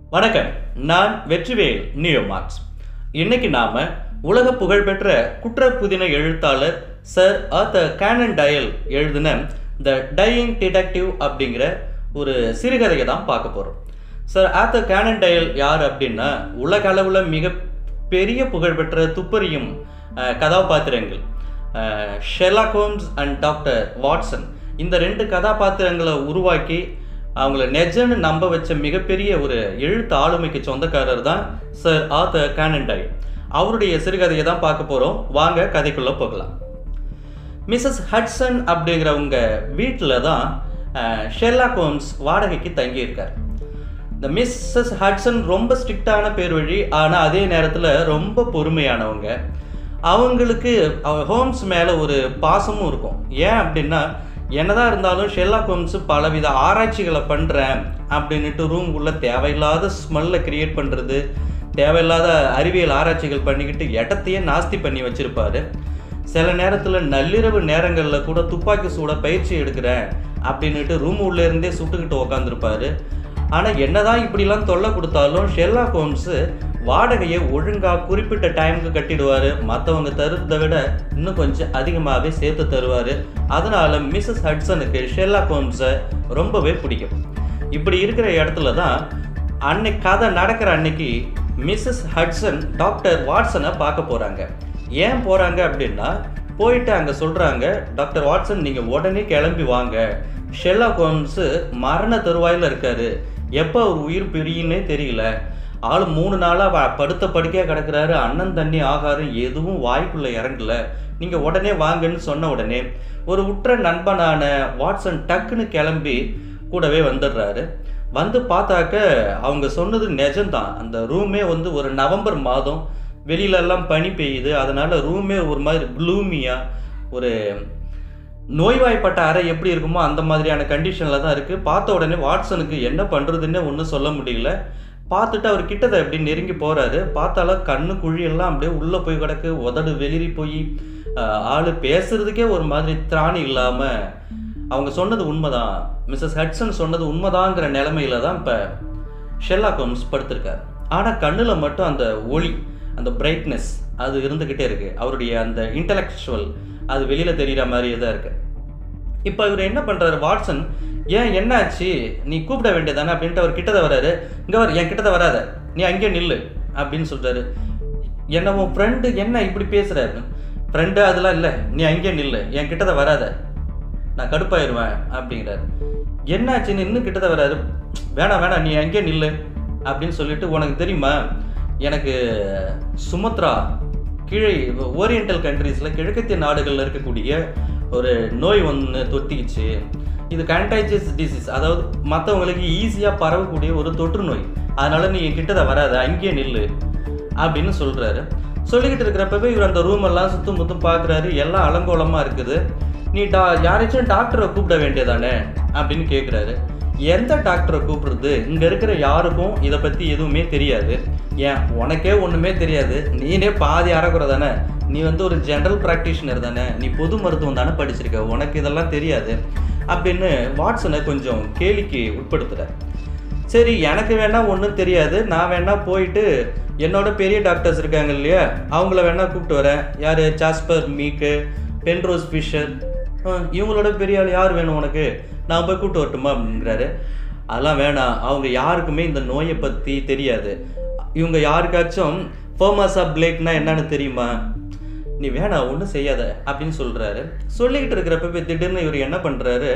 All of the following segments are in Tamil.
வணக்கம் நான் வெற்றிவேல் நியோ மார்க்ஸ் இன்னைக்கு நாம உலக புகழ்பெற்ற குற்றப்புதின எழுத்தாளர் சர் ஆத்தர் கேனன் டயல் எழுதின த டையிங் டிடெக்டிவ் அப்படிங்கிற ஒரு சிறுகதையை தான் பார்க்க போகிறோம் சார் ஆத்தர் கேனன் டயல் யார் அப்படின்னா உலக அளவில் மிக பெரிய புகழ்பெற்ற துப்பறியும் அஹ், கதாபாத்திரங்கள் Sherlock Holmes and doctor Watson இந்த ரெண்டு கதாபாத்திரங்களை உருவாக்கி அவங்கள நெஜன்னு நம்ப வச்ச மிகப்பெரிய ஒரு எழுத்து ஆளுமைக்கு சொந்தக்காரர் தான் சர் ஆத்தர் கேனண்டை அவருடைய சிறுகதையை தான் பார்க்க போகிறோம் வாங்க கதைக்குள்ளே போகலாம் மிஸ்ஸஸ் ஹட்சன் அப்படிங்கிறவங்க வீட்டில் தான் அஹ், ஷெர்லாக் ஹோம்ஸ் வாடகைக்கு தங்கியிருக்கார் இந்த மிஸ்ஸஸ் ஹட்சன் ரொம்ப ஸ்ட்ரிக்டான பேர் வழி ஆனால் அதே நேரத்தில் ரொம்ப பொறுமையானவங்க அவங்களுக்கு அவ- ஹோம்ஸ் மேலே ஒரு பாசமும் இருக்கும் ஏன் அப்படின்னா என்னதான் இருந்தாலும் ஷெர்லாக் ஹோம்ஸ் பலவித ஆராய்ச்சிகளை பண்ணுறேன் அப்படின்னுட்டு ரூம் உள்ள தேவையில்லாத ஸ்மெல்லை கிரியேட் பண்ணுறது தேவையில்லாத அறிவியல் ஆராய்ச்சிகள் பண்ணிக்கிட்டு இடத்தையே நாஸ்தி பண்ணி வச்சிருப்பாரு சில நேரத்தில் நள்ளிரவு நேரங்களில் கூட துப்பாக்கி சூட பயிற்சி எடுக்கிறேன் அப்படின்னுட்டு ரூம் உள்ளே இருந்தே சுட்டுக்கிட்டு உக்காந்துருப்பாரு ஆனால் என்னதான் இப்படிலாம் தொல்லை கொடுத்தாலும் ஷெர்லாக் ஹோம்ஸு வாடகையை ஒழுங்காக குறிப்பிட்ட டைமுக்கு கட்டிடுவார் மற்றவங்க தருவதை விட இன்னும் கொஞ்சம் அதிகமாகவே சேர்த்து தருவார் அதனால மிஸ்ஸஸ் ஹட்சனுக்கு ஷெர்லாக் ஹோம்ஸை ரொம்பவே பிடிக்கும் இப்படி இருக்கிற இடத்துல தான் அன்னைக்கு கதை நடக்கிற அன்னைக்கு மிஸ்ஸஸ் ஹட்சன் டாக்டர் வாட்சனை பார்க்க போகிறாங்க ஏன் போகிறாங்க அப்படின்னா போயிட்டு அங்கே சொல்கிறாங்க டாக்டர் வாட்சன் நீங்கள் உடனே கிளம்பி வாங்க ஷெர்லாக் ஹோம்ஸு மரண தருவாயில் இருக்காரு எப்போ அவர் உயிர் பிரியுன்னே தெரியல ஆள் மூணு நாளாக படுத்த படுக்கையாக கிடக்குறாரு அண்ணன் தண்ணி ஆகாரம் எதுவும் வாய்க்குள்ளே இறங்கல நீங்கள் உடனே வாங்கன்னு சொன்ன உடனே ஒரு உற்ற நண்பனான வாட்சன் டக்குன்னு கிளம்பி கூடவே வந்துடுறாரு வந்து பார்த்தாக்க அவங்க சொன்னது நிஜம்தான் அந்த ரூமே வந்து ஒரு நவம்பர் மாதம் வெளியிலெல்லாம் பனி பெய்யுது அதனால ரூமே ஒரு மாதிரி க்ளூமியாக ஒரு நோய்வாய்ப்பட்ட அறை எப்படி இருக்குமோ அந்த மாதிரியான கண்டிஷனில் தான் இருக்குது பார்த்த உடனே வாட்சனுக்கு என்ன பண்ணுறதுன்னே ஒன்றும் சொல்ல முடியல பார்த்துட்டு அவர் கிட்டதை எப்படி நெருங்கி போகிறாரு பார்த்தாலும் கண்ணு குழியெல்லாம் அப்படியே உள்ளே போய் கிடக்கு உதடு வெளிரி போய் ஆள் பேசுறதுக்கே ஒரு மாதிரி திராணி இல்லாமல் அவங்க சொன்னது உண்மைதான் மிஸ்ஸஸ் ஹட்சன் சொன்னது உண்மைதாங்கிற நிலமையில தான் இப்போ ஷெர்லாக் ஹோம்ஸ் படுத்திருக்கார் ஆனால் கண்ணில் மட்டும் அந்த ஒளி அந்த பிரைட்னஸ் அது இருந்துக்கிட்டே இருக்கு அவருடைய அந்த இன்டலெக்சுவல் அது வெளியில் தெரிகிற மாதிரியே தான் இருக்கு இப்போ இவர் என்ன பண்ணுறாரு வாட்சன் ஏன் என்னாச்சு நீ கூப்பிட வேண்டியதானே அப்படின்ட்டு அவர் கிட்டத வராரு இங்கே வர என் கிட்டத வராத நீ அங்கே நில்லு அப்படின்னு சொல்கிறாரு என்ன உன் ஃப்ரெண்டு என்ன இப்படி பேசுகிறாரு ஃப்ரெண்டு அதெல்லாம் இல்லை நீ அங்கே நில்லு என் கிட்டத வராத நான் கடுப்பாயிருவேன் அப்படிங்கிறாரு என்னாச்சுன்னு இன்னும் கிட்டத வராரு வேணாம் வேணாம் நீ அங்கே நில்லு அப்படின்னு சொல்லிட்டு உனக்கு தெரியுமா எனக்கு சுமத்ரா கீழே ஓரியண்டல் கண்ட்ரீஸில் கிழக்கத்திய நாடுகளில் இருக்கக்கூடிய ஒரு நோய் ஒன்று தொத்திக்கிச்சு இது கண்டேஜியஸ் டிசீஸ் அதாவது மற்றவங்களுக்கு ஈஸியாக பரவக்கூடிய ஒரு தொற்று நோய் அதனால நீ என் கிட்டத வராத அங்கேயே நில்லு அப்படின்னு சொல்கிறாரு சொல்லிக்கிட்டு இருக்கிறப்பவே இவர் அந்த ரூம் எல்லாம் சுத்தம் முத்தும் பார்க்குறாரு எல்லாம் அலங்கோலமாக இருக்குது நீ டா யாராச்சும் டாக்டரை கூப்பிட வேண்டியதானே அப்படின்னு கேட்குறாரு எந்த டாக்டரை கூப்பிடுறது இங்கே இருக்கிற யாருக்கும் இதை பற்றி எதுவுமே தெரியாது ஏன் உனக்கே ஒன்றுமே தெரியாது நீனே பாதி அறக்குறை தானே நீ வந்து ஒரு ஜென்ரல் ப்ராக்டிஷனர் தானே நீ பொது மருத்துவம் தானே படிச்சிருக்க உனக்கு இதெல்லாம் தெரியாது அப்படின்னு வாட்சனை கொஞ்சம் கேலிக்கு உட்படுத்துகிறார் சரி எனக்கு வேணா ஒன்றும் தெரியாது நான் வேணா போயிட்டு என்னோட பெரிய டாக்டர்ஸ் இருக்காங்க இல்லையா அவங்கள வேணா கூப்பிட்டு வரேன் யார் சாஸ்பர் மீக்கு பென்ரோஸ் ஃபிஷர் இவங்களோட பெரிய ஆள் யார் வேணும் உனக்கு நான் போய் கூப்பிட்டு வரட்டுமா அப்படிங்கிறாரு அதெல்லாம் வேணாம் அவங்க யாருக்குமே இந்த நோயை பற்றி தெரியாது இவங்க யாருக்காச்சும் ஃபோமாசா பிளேக்னா என்னன்னு தெரியுமா நீ வேணாம் ஒன்றும் செய்யாத அப்படின்னு சொல்கிறாரு சொல்லிக்கிட்டு இருக்கிறப்ப போய் திடீர்னு இவர் என்ன பண்ணுறாரு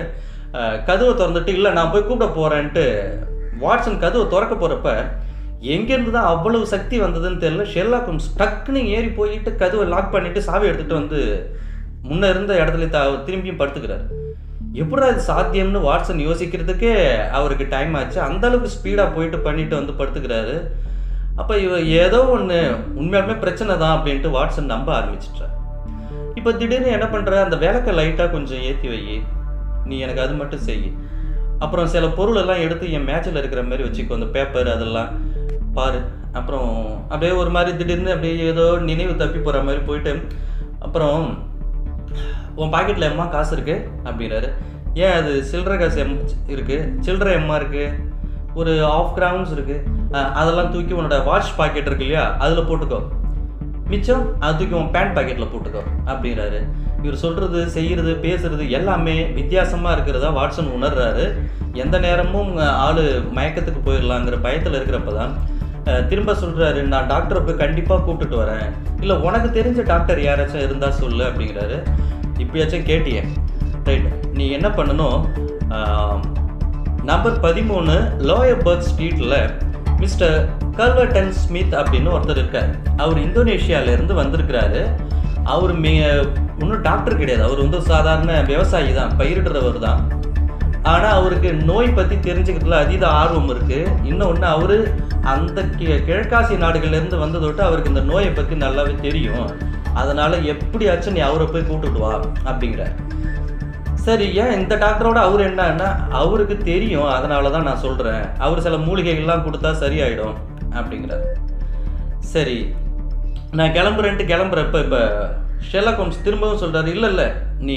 கதவை திறந்துட்டு இல்லை நான் போய் கூப்பிட போகிறேன்ட்டு வாட்சன் கதவை திறக்க போகிறப்ப எங்கேருந்து தான் அவ்வளவு சக்தி வந்ததுன்னு தெரியல ஷெர்லாக் ஹோம்ஸ் டக்குன்னு ஏறி போயிட்டு கதவை லாக் பண்ணிட்டு சாவி எடுத்துகிட்டு வந்து முன்ன இருந்த இடத்துல த திரும்பியும் படுத்துக்கிறார் எப்படா இது சாத்தியம்னு வாட்சன் யோசிக்கிறதுக்கே அவருக்கு டைம் ஆச்சு அந்த அளவுக்கு ஸ்பீடாக போயிட்டு பண்ணிட்டு வந்து படுத்துக்கிறாரு அப்போ இவ ஏதோ ஒன்று உண்மையாலுமே பிரச்சனை தான் அப்படின்ட்டு வாட்சன் நம்ப ஆரம்பிச்சிட்டார் இப்போ திடீர்னு என்ன பண்ணுற அந்த விளக்க லைட்டாக கொஞ்சம் ஏற்றி வை நீ எனக்கு அது மட்டும் செய் அப்புறம் சில பொருள் எல்லாம் எடுத்து என் மேட்சில் இருக்கிற மாதிரி வச்சுக்கோ அந்த பேப்பர் அதெல்லாம் பாரு அப்புறம் அப்படியே ஒரு மாதிரி திடீர்னு அப்படியே ஏதோ நினைவு தப்பி போகிற மாதிரி போயிட்டு அப்புறம் உன் பாக்கெட்டில் எம்மா காசு இருக்கு அப்படிங்கிறாரு ஏன் அது சில்லறை காசு எம் இருக்கு சில்லறை எம்மா இருக்கு ஒரு ஆஃப் கிரவுண்ட்ஸ் இருக்கு அஹ், அதெல்லாம் தூக்கி உன்னோட வாட்ச் பாக்கெட் இருக்கு இல்லையா அதில் போட்டுக்கோ மிச்சம் அது தூக்கி உன் பேண்ட் பாக்கெட்டில் போட்டுக்கோ அப்படிங்கிறாரு இவர் சொல்கிறது செய்கிறது பேசுறது எல்லாமே வித்தியாசமாக இருக்கிறதா வாட்சன் உணர்றாரு எந்த நேரமும் ஆள் மயக்கத்துக்கு போயிடலாங்கிற பயத்தில் இருக்கிறப்ப தான் அஹ், திரும்ப சொல்கிறாரு நான் டாக்டரை போய் கண்டிப்பாக கூப்பிட்டுட்டு வரேன் இல்லை உனக்கு தெரிஞ்ச டாக்டர் யாராச்சும் இருந்தால் சொல்லு அப்படிங்கிறாரு இப்பயாச்சும் கேட்டியே ரைட் நீ என்ன பண்ணணும் நம்பர் பதிமூணு லோயர் பர்த் ஸ்ட்ரீட்டில் மிஸ்டர் கல்வர்டன் ஸ்மித் அப்படின்னு ஒருத்தர் இருக்கார் அவர் இந்தோனேஷியால இருந்து வந்திருக்கிறாரு அவர் மே இன்னும் டாக்டர் கிடையாது அவர் வந்து சாதாரண விவசாயி தான் பயிரிடுறவர் தான் ஆனால் அவருக்கு நோய் பற்றி தெரிஞ்சுக்கிறதுல அதீத ஆர்வம் இருக்குது இன்னொன்று அவர் அந்த கி- கிழக்காசிய நாடுகள்லேருந்து வந்ததொட்டு அவருக்கு இந்த நோயை பற்றி நல்லாவே தெரியும் அதனால் எப்படியாச்சும் நீ அவரை போய் கூப்பிட்டுட்டு வா அப்படிங்கிறார் சரி ஏன் இந்த டாக்டரோட அவர் என்னன்னா அவருக்கு தெரியும் அதனால தான் நான் சொல்கிறேன் அவர் சில மூலிகைகள்லாம் கொடுத்தா சரியாயிடும் அப்படிங்கிறார் சரி நான் கிளம்புறேன்ட்டு கிளம்புறப்ப இப்போ ஷெர்லாக் ஹோம்ஸ் திரும்பவும் சொல்கிறாரு இல்லை இல்லை நீ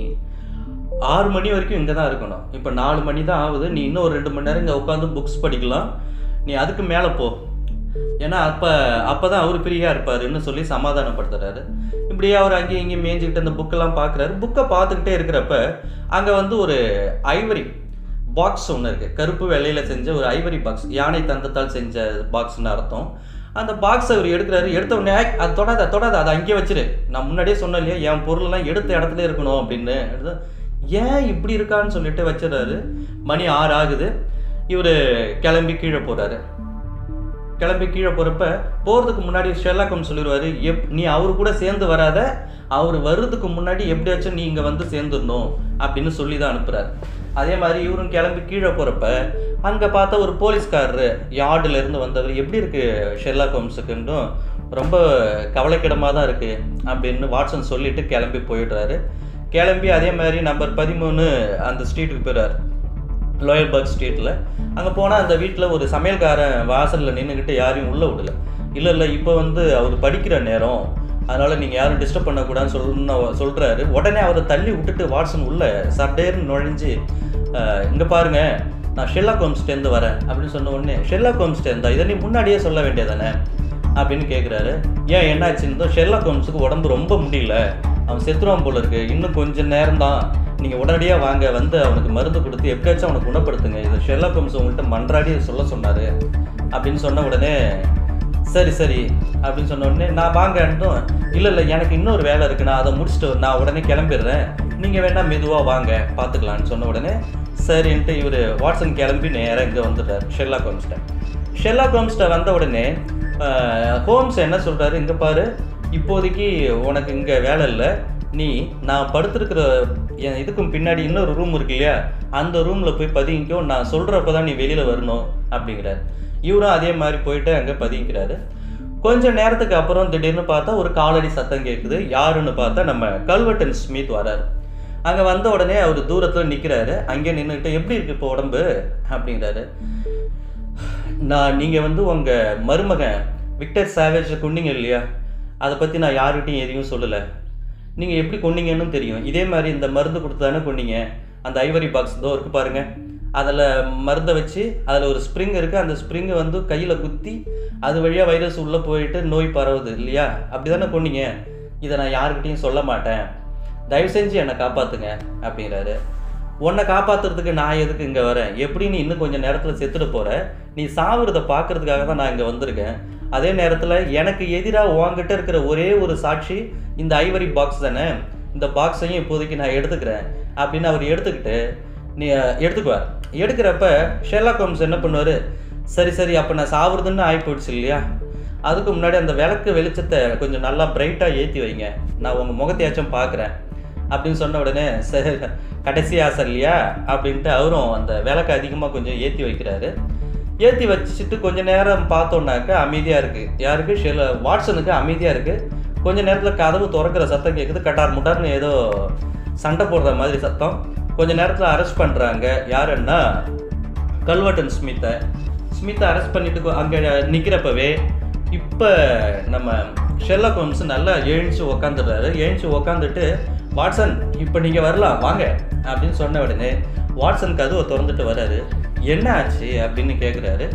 ஆறு மணி வரைக்கும் இங்கே தான் இருக்கணும் இப்போ நாலு மணி தான் ஆகுது நீ இன்னும் ஒரு ரெண்டு மணி நேரம் இங்கே உட்காந்து புக்ஸ் படிக்கலாம் நீ அதுக்கு மேலே போ ஏன்னா அப்போ அப்போ தான் அவர் ஃப்ரீயாக இருப்பாருன்னு சொல்லி சமாதானப்படுத்துறாரு இப்படியே அவர் அங்கேயும் இங்கேயும் மேய்ஞ்சிக்கிட்டு அந்த புக்கெல்லாம் பார்க்குறாரு புக்கை பார்த்துக்கிட்டே இருக்கிறப்ப அங்கே வந்து ஒரு ஐவரி பாக்ஸ் ஒன்று இருக்குது கருப்பு வெள்ளையில் செஞ்ச ஒரு ஐவரி பாக்ஸ் யானை தந்தத்தால் செஞ்ச பாக்ஸ்னு அர்த்தம் அந்த பாக்ஸ் அவர் எடுக்கிறாரு எடுத்த உடனே "ஏய், அது தொடாத தொடாத அதை அங்கேயே வச்சிரு நான் முன்னாடியே சொன்னேன் இல்லையா என் பொருளெல்லாம் எடுத்த இடத்துல இருக்கணும் அப்படின்னு எடுத்து, ஏன் இப்படி இருக்கான்னு சொல்லிட்டு வச்சிடறாரு மணி ஆறு ஆகுது இவர் கிளம்பி கீழே போகிறாரு கிளம்பி கீழே போகிறப்ப போகிறதுக்கு முன்னாடி ஷெர்லாக் ஹோம்ஸ் சொல்லிடுவாரு எப் நீ அவரு கூட சேர்ந்து வராத அவர் வர்றதுக்கு முன்னாடி எப்படியாச்சும் நீ இங்கே வந்து சேர்ந்துடணும் அப்படின்னு சொல்லி தான் அனுப்புகிறார் அதே மாதிரி இவரும் கிளம்பி கீழே போகிறப்ப அங்கே பார்த்தா ஒரு போலீஸ்காரரு யார்டுல இருந்து வந்தவர் எப்படி இருக்கு ஷெர்லாக் ஹோம்ஸுக்குன்னும் ரொம்ப கவலைக்கிடமாக தான் இருக்குது அப்படின்னு வாட்சன் சொல்லிட்டு கிளம்பி போயிடுறாரு கிளம்பி அதே மாதிரி நம்பர் பதிமூணு அந்த ஸ்ட்ரீட்டுக்கு போயிடுறாரு லோயல் பர்க் ஸ்ட்ரீட்டில் அங்கே போனால் அந்த வீட்டில் ஒரு சமையல்காரன் வாசலில் நின்றுக்கிட்டு யாரையும் உள்ளே விடல இல்லை இல்லை இப்போ வந்து அவர் படிக்கிற நேரம் அதனால் நீங்கள் யாரும் டிஸ்டர்ப் பண்ணக்கூடாதுன்னு சொன்ன சொல்கிறாரு உடனே அவரை தள்ளி விட்டுட்டு வாட்சன் உள்ள சர்டேர்னு நுழைஞ்சு இங்கே பாருங்க நான் ஷெர்லாக் ஹோம்ஸ்டேருந்து வரேன் அப்படின்னு சொன்ன உடனே ஷெர்லாக் ஹோம்ஸ்டேருந்தா இதை நீ முன்னாடியே சொல்ல வேண்டியதானே அப்படின்னு கேட்குறாரு ஏன் என்னாச்சுன்னு ஷெர்லாக் ஹோம்ஸுக்கு உடம்பு ரொம்ப முடியல அவன் செத்துருவான் போல இருக்கு இன்னும் கொஞ்சம் நேரம் தான் நீங்கள் உடனடியாக வாங்க வந்து அவனுக்கு மருந்து கொடுத்து எப்படியாச்சும் அவனை குணப்படுத்துங்க இது ஷெர்லாக் ஹோம்ஸ் உங்கள்கிட்ட மன்றாடி சொல்ல சொன்னார் அப்படின்னு சொன்ன உடனே சரி சரி அப்படின்னு சொன்ன உடனே நான் வாங்கன்ட்டும் இல்லை இல்லை எனக்கு இன்னொரு வேலை இருக்கு நான் அதை முடிச்சுட்டு நான் உடனே கிளம்பிடுறேன் நீங்கள் வேணால் மெதுவாக வாங்க பார்த்துக்கலான்னு சொன்ன உடனே சரின்ட்டு இவர் வாட்சன் கிளம்பி நேராக இங்கே வந்துட்டார் ஷெர்லாக் ஹோம்ஸ்ட்ட ஷெர்லாக் ஹோம்ஸ்ட்ட வந்த உடனே ஆஹ், ஹோம்ஸ் என்ன சொல்கிறாரு இங்கே பாரு இப்போதைக்கு உனக்கு இங்கே வேலை இல்லை நீ நான் படுத்திருக்கிற என் இதுக்கும் பின்னாடி இன்னொரு ரூம் இருக்கு இல்லையா அந்த ரூமில் போய் பதுங்கிக்கோ நான் சொல்கிறப்ப தான் நீ வெளியில் வரணும் அப்படிங்கிறார் இவரும் அதே மாதிரி போயிட்டு அங்கே பதுங்கிக்கிறாரு கொஞ்ச நேரத்துக்கு அப்புறம் திடீர்னு பார்த்தா ஒரு காலடி சத்தம் கேட்குது யாருன்னு பார்த்தா நம்ம கல்வர்டன் ஸ்மித் வராரு அங்கே வந்த உடனே அவர் தூரத்தில் நிற்கிறாரு அங்கே நின்றுக்கிட்டு எப்படி இருக்கு இப்போ உடம்பு அப்படிங்கிறாரு நான் நீங்கள் வந்து உங்கள் மருமகன் விக்டர் சாவேஜ் கொன்னீங்க இல்லையா அதை பற்றி நான் யார்கிட்டையும் எதையும் சொல்லலை நீங்கள் எப்படி கொன்னீங்கன்னு தெரியும் இதே மாதிரி இந்த மருந்து கொடுத்து தானே கொன்னீங்க அந்த ஐவரி பாக்ஸ் இதோ இருக்கு பாருங்க அதில் மருந்தை வச்சு அதில் ஒரு ஸ்ப்ரிங் இருக்குது அந்த ஸ்ப்ரிங்கை வந்து கையில் குத்தி அது வழியாக வைரஸ் உள்ளே போயிட்டு நோய் பரவுது இல்லையா அப்படி தானே கொன்னீங்க இதை நான் யாருக்கிட்டையும் சொல்ல மாட்டேன் தயவு செஞ்சு என்னை காப்பாற்றுங்க அப்படிங்கிறாரு உன்னை காப்பாத்துறதுக்கு நான் எதுக்கு இங்கே வரேன் எப்படி நீ இன்னும் கொஞ்சம் நேரத்தில் செத்துட்டு போற நீ சாவுறத பார்க்கறதுக்காக தான் நான் இங்கே வந்திருக்கேன் அதே நேரத்தில் எனக்கு எதிராக உன்கிட்ட இருக்கிற ஒரே ஒரு சாட்சி இந்த ஐவரி பாக்ஸ் தானே இந்த பாக்ஸையும் இப்போதைக்கு நான் எடுத்துக்கிறேன் அப்படின்னு அவர் எடுத்துக்கிட்டு நீ அஹ், எடுத்துக்குவார் எடுக்கிறப்ப ஷெர்லாக் ஹோம்ஸ் என்ன பண்ணுவார் சரி சரி அப்போ நான் சாவுறதுன்னு ஆகி போயிடுச்சு இல்லையா அதுக்கு முன்னாடி அந்த விளக்கு வெளிச்சத்தை கொஞ்சம் நல்லா பிரைட்டாக ஏற்றி வைங்க நான் உங்கள் முகத்தையாச்சும் பார்க்குறேன் அப்படின்னு சொன்ன உடனே சரி கடைசி ஆசை இல்லையா அப்படின்ட்டு அவரும் அந்த விளக்கு அதிகமாக கொஞ்சம் ஏற்றி வைக்கிறாரு ஏற்றி வச்சுட்டு கொஞ்ச நேரம் பார்த்தோன்னாக்க அமைதியாக இருக்குது யாருக்கு ஷெல் வாட்ஸனுக்கு அமைதியாக இருக்குது கொஞ்ச நேரத்தில் கதவு திறக்கிற சத்தம் கேட்குது கட்டார் முட்டார்னு ஏதோ சண்டை போடுற மாதிரி சத்தம் கொஞ்ச நேரத்தில் அரெஸ்ட் பண்ணுறாங்க யாருன்னா கல்வர்டன் ஸ்மித்தை ஸ்மித்தை அரெஸ்ட் பண்ணிட்டு அங்கே நிற்கிறப்பவே இப்போ நம்ம ஷெர்லாக் ஹோம்ஸ் நல்லா எழுந்துச்சு உக்காந்துடுறாரு எழுந்துச்சு உக்காந்துட்டு வாட்சன் இப்போ நீங்கள் வரலாம் வாங்க அப்படின்னு சொன்ன உடனே வாட்சன் கதவை திறந்துட்டு வராரு என்ன ஆச்சு அப்படின்னு கேட்குறாரு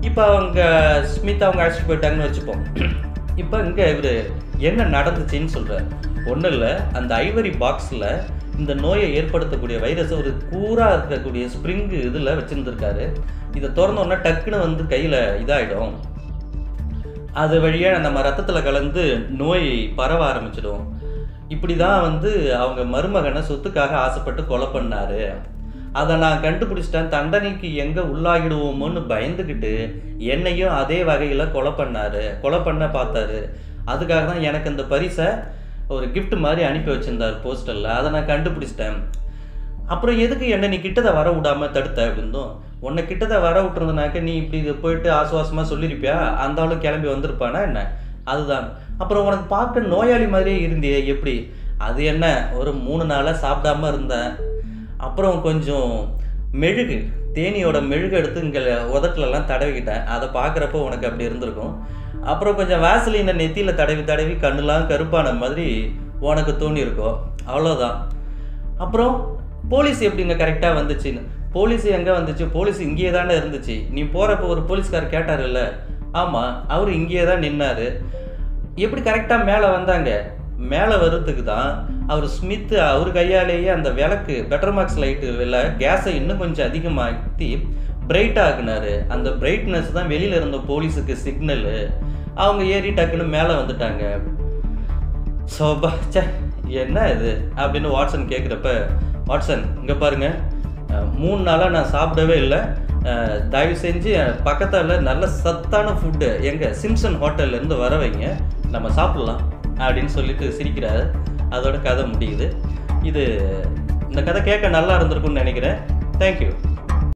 இப்போ அவங்க ஸ்மித் அவங்க அழைச்சிட்டு போயிட்டாங்கன்னு வச்சுப்போம் இப்போ இங்கே இவர் என்ன நடந்துச்சுன்னு சொல்கிறார் ஒன்றும் இல்லை அந்த ஐவரி பாக்ஸில் இந்த நோயை ஏற்படுத்தக்கூடிய வைரஸை ஒரு கூராக இருக்கக்கூடிய ஸ்ப்ரிங்கு இதில் வச்சுருந்துருக்காரு இதை திறந்தோன்னா டக்குன்னு வந்து கையில் இதாகிடும் அது வழியாக நம்ம ரத்தத்தில் கலந்து நோய் பரவ ஆரம்பிச்சிடும் இப்படி தான் வந்து அவங்க மருமகனை சொத்துக்காக ஆசைப்பட்டு கொலை பண்ணாரு அதை நான் கண்டுபிடிச்சிட்டேன் தண்டனைக்கு எங்கே உள்ளாகிடுவோமோன்னு பயந்துக்கிட்டு என்னையும் அதே வகையில் கொலை பண்ணாரு கொலை பண்ண பார்த்தாரு அதுக்காக தான் எனக்கு இந்த பரிசை ஒரு gift மாதிரி அனுப்பி வச்சிருந்தார் போஸ்டரில் அதை நான் கண்டுபிடிச்சிட்டேன் அப்புறம் எதுக்கு என்ன நீ கிட்டதை வர விடாம தடுத்த அப்படின்னும் உன்னை கிட்டதை வர விட்டுருந்தனாக்க நீ இப்படி இது போயிட்டு ஆசுவாசமாக சொல்லியிருப்பியா அந்த ஆளும் கிளம்பி வந்திருப்பானா என்ன அதுதான் அப்புறம் உனக்கு பார்க்க நோயாளி மாதிரியே இருந்தியே எப்படி அது என்ன ஒரு மூணு நாளாக சாப்பிடாம இருந்தேன் அப்புறம் கொஞ்சம் மெழுகு தேனியோட மெழுகு எடுத்து இங்கே உதட்டுலலாம் தடவிக்கிட்டேன் அதை பார்க்குறப்போ உனக்கு அப்படி இருந்திருக்கும் அப்புறம் கொஞ்சம் வாசலினை நெத்தியில் தடவி தடவி கண்ணுலாம் கருப்பான மாதிரி உனக்கு தோணியிருக்கும் அவ்வளோதான் அப்புறம் போலீஸ் எப்படிங்க கரெக்டாக வந்துச்சுன்னு போலீஸ் எங்கே வந்துச்சு போலீஸ் இங்கேயே தானே இருந்துச்சு நீ போகிறப்ப ஒரு போலீஸ்கார் கேட்டார்ல ஆமாம் அவர் இங்கேயே தான் நின்னாரு எப்படி கரெக்டாக மேலே வந்தாங்க மேலே வர்றதுக்கு தான் அவர் ஸ்மித் அவர் கையாலேயே அந்த விளக்கு பெட்டர் மார்க்ஸ் லைட்டு வெளில கேஸை இன்னும் கொஞ்சம் அதிகமாக்கி பிரைட் ஆக்குனாரு அந்த பிரைட்னஸ் தான் வெளியில் இருந்த போலீஸுக்கு சிக்னலு அவங்க ஏறி டக்குன்னு மேலே வந்துட்டாங்க சோபா ச்சே என்ன இது அப்படின்னு வாட்சன் கேட்குறப்ப வாட்சன் இங்கே பாருங்க அஹ், மூணு நாளாக நான் சாப்பிடவே இல்லை அஹ், தயவு செஞ்சு பக்கத்தில் நல்ல சத்தான ஃபுட்டு எங்கள் சிம்சன் ஹோட்டல்லேருந்து வர வைங்க நம்ம சாப்பிட்லாம் அப்படின்னு சொல்லிட்டு சிரிக்கிறாரு அதோட கதை முடியுது இது இந்த கதை கேட்க நல்லா இருந்திருக்கும்னு நினைக்கிறேன் தேங்க்யூ